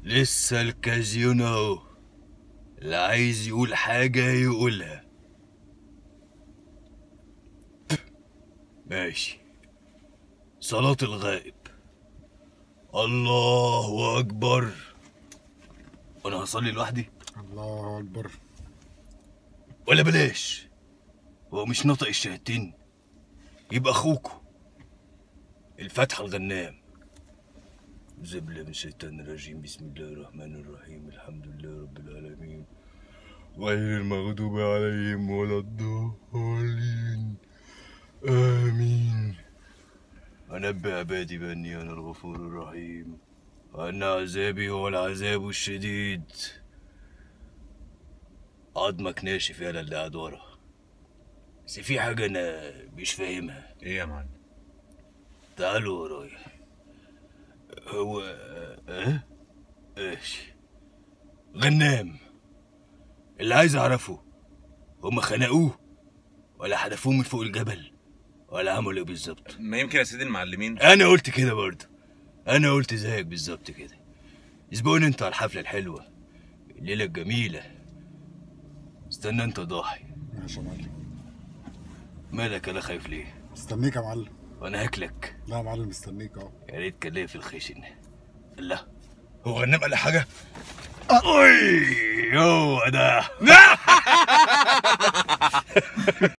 لسه الكازيون اهو اللي عايز يقول حاجة يقولها ماشي صلاة الغائب الله أكبر وأنا هصلي لوحدي الله اكبر ولا بلاش هو مش نطق الشهادتين يبقى أخوكوا الفتح الغنام زبلة من الشيطان الرجيم بسم الله الرحمن الرحيم الحمد لله رب العالمين غير المغضوب عليهم ولا الضالين آمين أنبئ عبادي بأني أنا الغفور الرحيم وأن عذابي هو العذاب الشديد عظمك ناشف يالا اللي قاعد ورا بس في حاجة أنا مش فاهمها ايه يا معلم تعالوا ورايا هو اه ايش غنام اللي عايز اعرفه هما خنقوه ولا حدفوه من فوق الجبل ولا عملوا ايه بالظبط ما يمكن يا سيدي المعلمين انا قلت كده برضه انا قلت زيك بالظبط كده اسبقوني انت على الحفله الحلوه الليله الجميله استنى انت ضاحي ماشي يا معلم مالك انا خايف ليه مستنيك يا معلم وانا هاكلك لا يا معلم مستنيك اهو يا ريت كان ليا في الخشن لا هو غنام قال حاجه اوي هو ده